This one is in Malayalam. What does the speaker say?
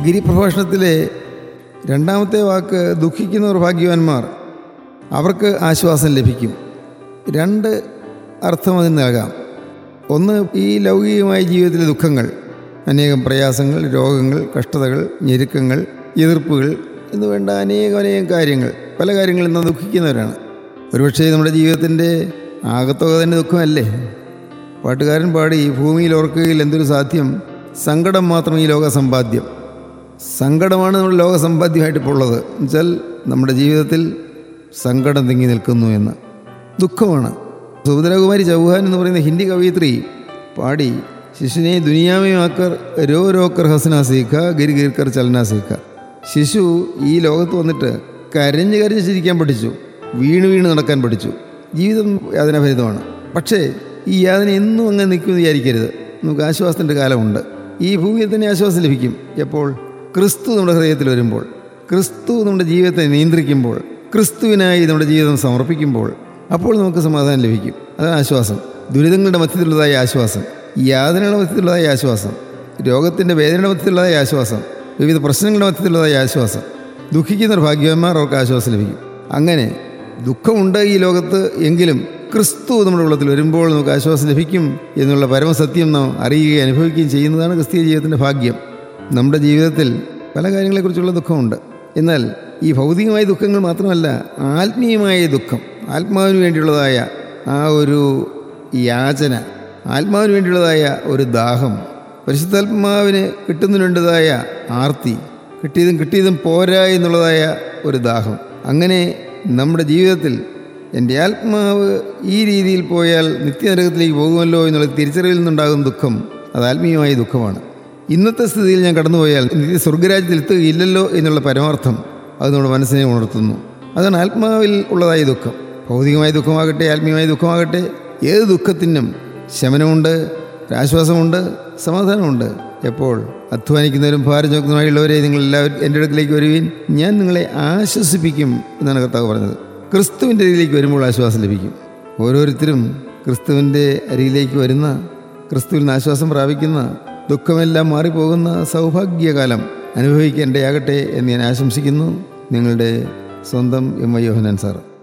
ഗിരിപ്രഭാഷണത്തിലെ രണ്ടാമത്തെ വാക്ക് ദുഃഖിക്കുന്നവർ ഭാഗ്യവാന്മാർ അവർക്ക് ആശ്വാസം ലഭിക്കും രണ്ട് അർത്ഥം അതിന് നൽകാം ഒന്ന് ഈ ലൗകികമായ ജീവിതത്തിലെ ദുഃഖങ്ങൾ അനേകം പ്രയാസങ്ങൾ രോഗങ്ങൾ കഷ്ടതകൾ ഞെരുക്കങ്ങൾ എതിർപ്പുകൾ എന്ന് വേണ്ട അനേകം അനേകം കാര്യങ്ങൾ പല കാര്യങ്ങളിൽ നിന്ന് ദുഃഖിക്കുന്നവരാണ് ഒരുപക്ഷേ നമ്മുടെ ജീവിതത്തിൻ്റെ ആകത്തുക തന്നെ ദുഃഖമല്ലേ പാട്ടുകാരൻ പാടി ഭൂമിയിൽ ഓർക്കുകയിൽ എന്തൊരു സാധ്യം സങ്കടം മാത്രം ഈ ലോക സമ്പാദ്യം സങ്കടമാണ് നമ്മുടെ ലോക സമ്പാദ്യമായിട്ട് ഇപ്പോൾ ഉള്ളത് എന്നുവെച്ചാൽ നമ്മുടെ ജീവിതത്തിൽ സങ്കടം തിങ്ങി നിൽക്കുന്നു എന്ന് ദുഃഖമാണ് സുഭദ്രകുമാരി ചൗഹാൻ എന്ന് പറയുന്ന ഹിന്ദി കവയിത്രി പാടി ശിശുവിനെ ദുനിയാമയാക്കർ രോ രോക്കർ ഹസന സീഖ ഗിരി ഗിർക്കർ ചലന സീഖ ശിശു ഈ ലോകത്ത് വന്നിട്ട് കരഞ്ഞ് കരഞ്ഞ് ചിരിക്കാൻ പഠിച്ചു വീണ് വീണ് നടക്കാൻ പഠിച്ചു ജീവിതം യാതനാഭരിതമാണ് പക്ഷേ ഈ യാതന എന്നും അങ്ങനെ നിൽക്കുമെന്ന് വിചാരിക്കരുത് നമുക്ക് ആശ്വാസത്തിൻ്റെ കാലമുണ്ട് ഈ ഭൂമിയിൽ തന്നെ ആശ്വാസം ലഭിക്കും എപ്പോൾ ക്രിസ്തു നമ്മുടെ ഹൃദയത്തിൽ വരുമ്പോൾ ക്രിസ്തു നമ്മുടെ ജീവിതത്തെ നിയന്ത്രിക്കുമ്പോൾ ക്രിസ്തുവിനായി നമ്മുടെ ജീവിതം സമർപ്പിക്കുമ്പോൾ അപ്പോൾ നമുക്ക് സമാധാനം ലഭിക്കും അതാണ് ആശ്വാസം ദുരിതങ്ങളുടെ മധ്യത്തിലുള്ളതായ ആശ്വാസം യാതനയുടെ മധ്യത്തിലുള്ളതായ ആശ്വാസം രോഗത്തിൻ്റെ വേദനയുടെ മധ്യത്തിലുള്ളതായ ആശ്വാസം വിവിധ പ്രശ്നങ്ങളുടെ മധ്യത്തിലുള്ളതായ ആശ്വാസം ദുഃഖിക്കുന്നവർ ഭാഗ്യവാന്മാർ അവർക്ക് ആശ്വാസം ലഭിക്കും അങ്ങനെ ദുഃഖമുണ്ട് ഈ ലോകത്ത് എങ്കിലും ക്രിസ്തു നമ്മുടെ ഉള്ളത്തിൽ വരുമ്പോൾ നമുക്ക് ആശ്വാസം ലഭിക്കും എന്നുള്ള പരമസത്യം നാം അറിയുകയും അനുഭവിക്കുകയും ചെയ്യുന്നതാണ് ക്രിസ്തീയ ജീവിതത്തിൻ്റെ ഭാഗ്യം നമ്മുടെ ജീവിതത്തിൽ പല കാര്യങ്ങളെക്കുറിച്ചുള്ള ദുഃഖമുണ്ട് എന്നാൽ ഈ ഭൗതികമായ ദുഃഖങ്ങൾ മാത്രമല്ല ആത്മീയമായ ദുഃഖം ആത്മാവിന് വേണ്ടിയുള്ളതായ ആ ഒരു യാചന ആത്മാവിന് വേണ്ടിയുള്ളതായ ഒരു ദാഹം പരിശുദ്ധാത്മാവിന് കിട്ടുന്നതിനുണ്ടതായ ആർത്തി കിട്ടിയതും കിട്ടിയതും പോരാ എന്നുള്ളതായ ഒരു ദാഹം അങ്ങനെ നമ്മുടെ ജീവിതത്തിൽ എൻ്റെ ആത്മാവ് ഈ രീതിയിൽ പോയാൽ നിത്യനരകത്തിലേക്ക് പോകുമല്ലോ എന്നുള്ള തിരിച്ചറിവിൽ നിന്നുണ്ടാകുന്ന ദുഃഖം അത് ആത്മീയമായ ദുഃഖമാണ് ഇന്നത്തെ സ്ഥിതിയിൽ ഞാൻ കടന്നുപോയാൽ നിത്യ സ്വർഗരാജ്യത്തിൽ എത്തുകയില്ലല്ലോ എന്നുള്ള പരമാർത്ഥം അത് നമ്മുടെ മനസ്സിനെ ഉണർത്തുന്നു അതാണ് ആത്മാവിൽ ഉള്ളതായ ദുഃഖം ഭൗതികമായ ദുഃഖമാകട്ടെ ആത്മീയമായ ദുഃഖമാകട്ടെ ഏത് ദുഃഖത്തിനും ശമനമുണ്ട് ഒരാശ്വാസമുണ്ട് സമാധാനമുണ്ട് എപ്പോൾ അധ്വാനിക്കുന്നവരും ഭാരം ചുമക്കുന്നതുമായുള്ളവരെ നിങ്ങൾ എല്ലാവരും എൻ്റെ അടുക്കിലേക്ക് വരുവീൻ ഞാൻ നിങ്ങളെ ആശ്വസിപ്പിക്കും എന്നാണ് കർത്താവ് പറഞ്ഞത് ക്രിസ്തുവിൻ്റെ അരികിലേക്ക് വരുമ്പോൾ ആശ്വാസം ലഭിക്കും ഓരോരുത്തരും ക്രിസ്തുവിൻ്റെ അരികിലേക്ക് വരുന്ന ക്രിസ്തുവിൽ നിന്ന് ആശ്വാസം പ്രാപിക്കുന്ന ദുഃഖമെല്ലാം മാറിപ്പോകുന്ന സൗഭാഗ്യകാലം അനുഭവിക്കേണ്ടയാകട്ടെ എന്ന് ഞാൻ ആശംസിക്കുന്നു നിങ്ങളുടെ സ്വന്തം എം ഐ യോഹനാൻ സാറ്